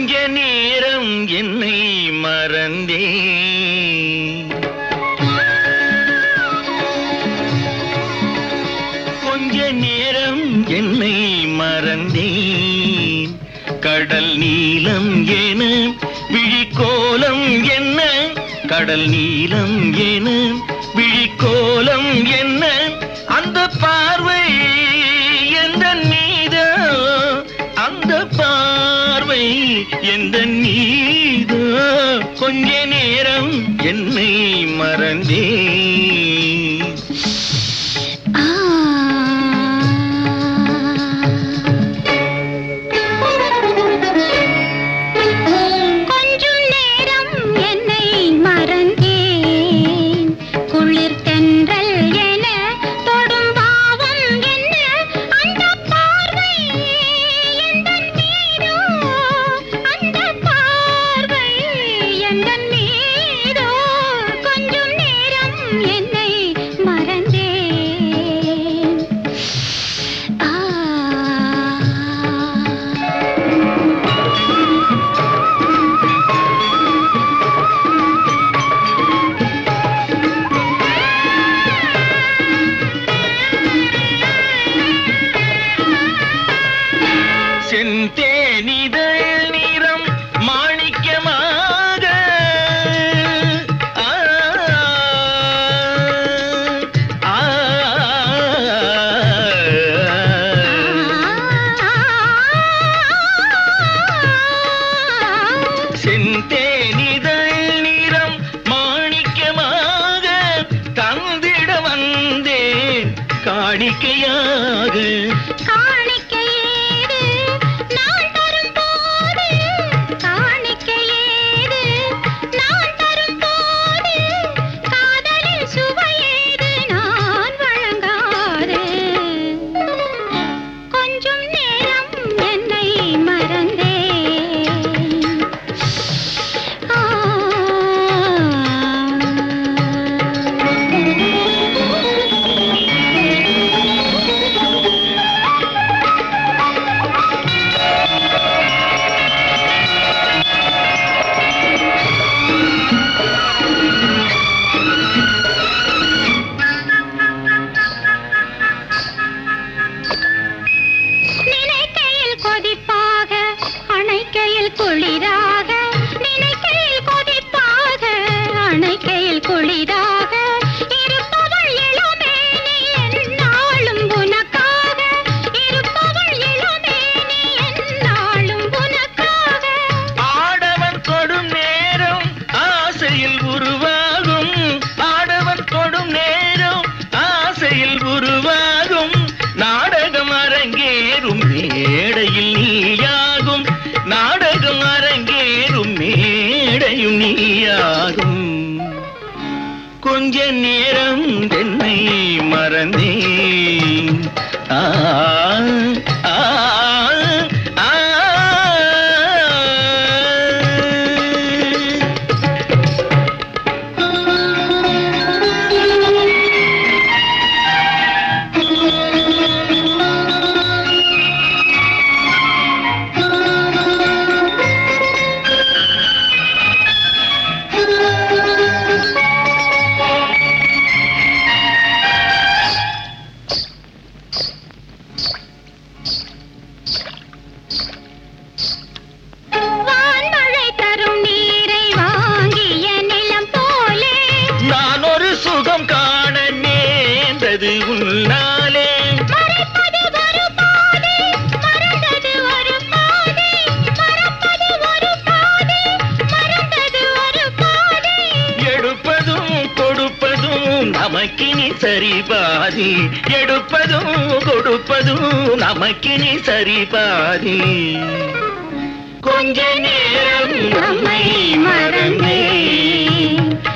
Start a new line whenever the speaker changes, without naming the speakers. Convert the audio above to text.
கொஞ்ச நேரம் என்னை மறந்தே கொஞ்ச நேரம் என்னை மறந்தேன் கடல் நீலம் என விழிக்கோலம் என்ன கடல் நீலம் என விழிக்கோலம் என்ன அந்த பார்வை எந்த நீதோ அந்த பார்வை எந்த நீதோ கொஞ்ச நேரம் என்னை மறந்தேன்
ஆ கொஞ்சம் நேரம் என்னை மறந்தேன் குளிர் தென்றல் என தொடும் பாவம் என்ன அந்த பார்வை எந்தன் மீதோ அந்த பார்வை எந்தன் மீதோ கொஞ்சம் நேரம் என்னை மறந்தேன் ஆ
செந்தேனிதழ் நிறம் மாணிக்கமாக ஆ, ஆ, செந்தேனிதழ் நிறம் மாணிக்கமாக தந்திட வந்தேன் காணிக்கையாக
காணிக்கையேது நான் தரும்போது காணிக்கையேது நான் தரும்போது காதலின் சுவையேது நான் வழங்காது கொஞ்சம் நேரம் என்னை மறந்தேன் நினைக்கையில் கொதிப்பாக அணைக்கையில் குளிராக நினைக்கையில் கொதிப்பாக அணைக்கையில் குளிராக இருப்பவள் இளமேனி என்னாலும் உனக்காக இருப்பவள் இளமேனி என்னாலும் உனக்காக
ஆடவன் கொடும் நேரம் ஆசையில் உருவாகும் ஆடவன் கொடும் நேரம் ஆசையில் உருவாகும் நாடகம் அரங்கேறும் மேடையில் நீயாகும் நாடகம் அரங்கேறும் மேடையும் நீயாகும் கொஞ்ச நேரம் என்னை மறந்தேன் ஆ ஆ, ஆ,
வான்மழை தரும் நீரை வாங்கிய நிலம் போலே
நான் ஒரு சுகம் காண நேர்ந்தது உன்னாலே
மறைப்பது ஒரு பாதை மறந்தது ஒரு பாதை மறப்பது ஒரு பாதை மறந்தது ஒரு பாதை
எடுப்பதும் கொடுப்பதும் நமக்கினி சரி பாதி எடுப்பதும் கொடுப்பதும் நமக்கினி சரி பாதி கொஞ்ச நேரம் நம்மை மறந்தேன்